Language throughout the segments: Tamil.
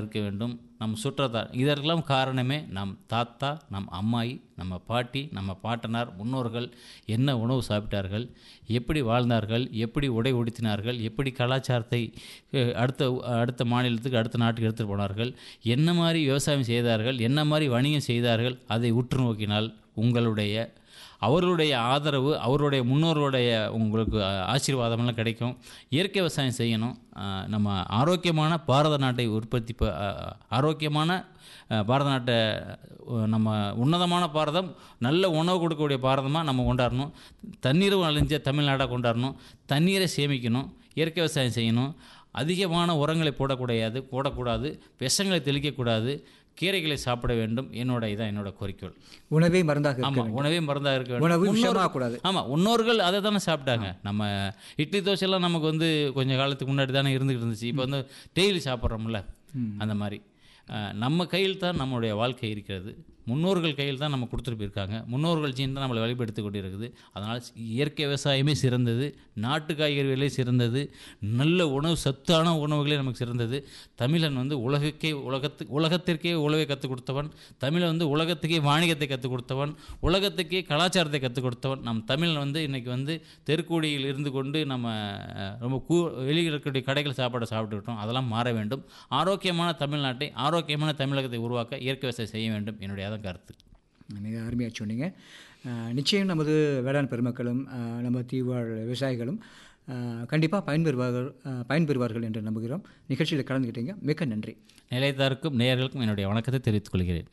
இருக்க வேண்டும் நம் சுற்றத்தார் இதற்கெல்லாம் காரணமே நம் தாத்தா நம் அம்மாயி நம்ம பாட்டி நம்ம பாட்டனார் முன்னோர்கள் என்ன உணவு சாப்பிட்டார்கள் எப்படி வாழ்ந்தார்கள் எப்படி உடை உடுத்தினார்கள் எப்படி கலாச்சாரத்தை அஹ், அடுத்த அடுத்த மாநிலத்துக்கு அடுத்த நாட்டுக்கு எடுத்துகிட்டு போனார்கள் என்ன மாதிரி விவசாயம் செய்தார்கள் என்ன மாதிரி வணிகம் செய்தார்கள் அதை உற்று நோக்கினால் உங்களுடைய அவர்களுடைய ஆதரவு அவருடைய முன்னோர்களுடைய உங்களுக்கு அஹ், ஆசீர்வாதமெல்லாம் கிடைக்கும் இயற்கை விவசாயம் செய்யணும் அஹ், நம்ம ஆரோக்கியமான பாரத நாட்டை உற்பத்தி ப- அஹ், ஆரோக்கியமான அஹ், பாரத நாட்டை அஹ், நம்ம உன்னதமான பாரதம் நல்ல உணவு கொடுக்கக்கூடிய பாரதமாக நம்ம கொண்டாடணும் தண்ணீரும் அழிஞ்ச தமிழ்நாடாக கொண்டாடணும் தண்ணீரை சேமிக்கணும் இயற்கை விவசாயம் செய்யணும் அதிகமான உரங்களை போடக்கூடாது போடக்கூடாது விஷங்களை தெளிக்கக்கூடாது கீரைகளை சாப்பிட வேண்டும் என்னோட இதான் என்னோட குறிக்கோள் உணவே மருந்தாக இருக்க ஆமாம் வேண்டும். உணவே மருந்தாக இருக்க வேண்டும் உணவு முன்னோர்- விஷமாகக்கூடாது ஆமாம் முன்னோர்கள் அதை தானே சாப்பிட்டாங்க நம்ம இட்லி தோசையெல்லாம் நமக்கு வந்து கொஞ்சம் காலத்துக்கு முன்னாடி தானே இருந்துகிட்டு இருந்துச்சு இப்போ வந்து டெய்லி சாப்பிட்றோம்ல அந்த மாதிரி அஹ், நம்ம கையில் தான் நம்மளுடைய வாழ்க்கை இருக்கிறது முன்னோர்கள் கையில் தான் நம்ம கொடுத்துட்டு போயிருக்காங்க முன்னோர்கள் ஜீன் தான் நம்மளை வழிபடுத்தி கொண்டு இருக்குது அதனால் இயற்கை விவசாயமே சிறந்தது நாட்டு காய்கறிகளே சிறந்தது நல்ல உணவு சத்தான உணவுகளே நமக்கு சிறந்தது தமிழன் வந்து உலகுக்கே உலகத்து உலகத்திற்கே உழவை கற்றுக் கொடுத்தவன் தமிழன் வந்து உலகத்துக்கே வாணிகத்தை கற்றுக் கொடுத்தவன் உலகத்துக்கே கலாச்சாரத்தை கற்றுக் கொடுத்தவன் நம் தமிழன் வந்து இன்னைக்கு வந்து தெருக்கூடியில் இருந்து கொண்டு நம்ம அஹ், ரொம்ப கூ வெளியில் இருக்கக்கூடிய கடைகள் சாப்பாடு சாப்பிட்டுக்கிட்டோம் அதெல்லாம் மாற வேண்டும் ஆரோக்கியமான தமிழ்நாட்டை ஆரோக்கியமான தமிழகத்தை உருவாக்க இயற்கை விவசாயம் செய்ய வேண்டும் என்னுடைய அதான் கருத்து மிக அருமையாக சொன்னீங்க அஹ், நிச்சயம் நமது வேளாண் பெருமக்களும் அஹ், நம்ம தீவாழ் விவசாயிகளும் கண்டிப்பாக பயன்பெறுவார்கள் அஹ், பயன்பெறுவார்கள் என்று நம்புகிறோம் நிகழ்ச்சியில் கலந்துக்கிட்டீங்க மிக்க நன்றி நிலையத்தாருக்கும் நேயர்களுக்கும் என்னுடைய வணக்கத்தை தெரிவித்துக் கொள்கிறேன்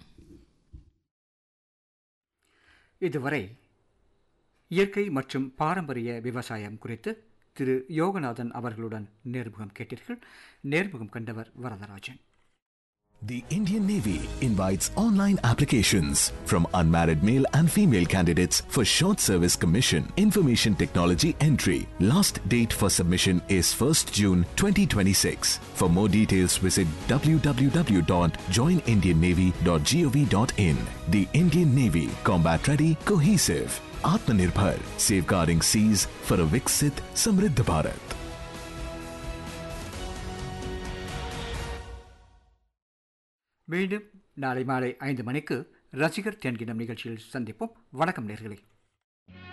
இதுவரை இயற்கை மற்றும் பாரம்பரிய விவசாயம் குறித்து திரு யோகநாதன் அவர்களுடன் நேர்முகம் கேட்டீர்கள் நேர்முகம் கண்டவர் Varadarajan The Indian Navy invites online applications from unmarried male and female candidates for short service commission information technology entry. Last date for submission is 1st June 2026. For more details visit www.joinindiannavy.gov.in. The Indian Navy combat ready cohesive Atmanirbhar safeguarding seas for a Viksit Samriddha Bharat. மீண்டும் நாளை மாலை ஐந்து மணிக்கு ரசிகர் தென்கிடம் நிகழ்ச்சியில் சந்திப்போம் வணக்கம் நேர்களே